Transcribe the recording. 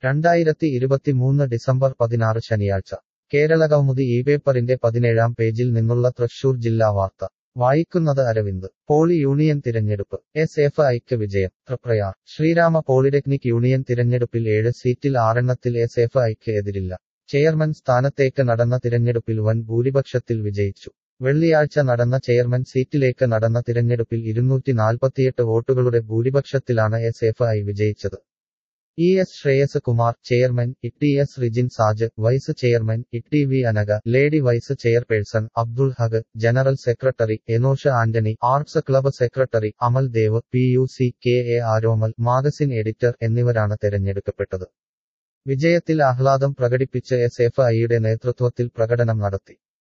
രണ്ടായിരത്തി ഇരുപത്തിമൂന്ന് ഡിസംബർ പതിനാറ് ശനിയാഴ്ച കേരളകൗമുദി ഈ പേപ്പറിന്റെ പതിനേഴാം പേജിൽ നിന്നുള്ള തൃശൂർ ജില്ലാ വാർത്ത വായിക്കുന്നത് അരവിന്ദ് പോളി യൂണിയൻ തിരഞ്ഞെടുപ്പ് എസ് എഫ് ഐക്ക് വിജയം തൃപ്രയാർ ശ്രീരാമ പോളിടെക്നിക് യൂണിയൻ തിരഞ്ഞെടുപ്പിൽ ഏഴ് സീറ്റിൽ ആറെണ്ണത്തിൽ എസ് എഫ് ഐക്ക് എതിരില്ല ചെയർമാൻ സ്ഥാനത്തേക്ക് നടന്ന തിരഞ്ഞെടുപ്പിൽ വൻ ഭൂരിപക്ഷത്തിൽ വിജയിച്ചു വെള്ളിയാഴ്ച നടന്ന ചെയർമാൻ സീറ്റിലേക്ക് നടന്ന തിരഞ്ഞെടുപ്പിൽ ഇരുന്നൂറ്റി നാൽപ്പത്തിയെട്ട് വോട്ടുകളുടെ ഭൂരിപക്ഷത്തിലാണ് എസ് എഫ് ഐ വിജയിച്ചത് E S Sreyas Kumar chairman E S Rijin Saj vice chairman E V Anaka lady vice chairperson Abdul Haq general secretary Enosha Antony arts club secretary Amal Dev P U C K A Aromal magazine editor എന്നിവരാണ് തെരഞ്ഞെടുക്കപ്പെട്ടത് വിജയത്തിൽ ആഹ്ലാദം പ്രകടിപ്പിച്ച് എസ് എഫ് ഐയുടെ നേതൃത്വത്തിൽ പ്രകടനം നടത്തി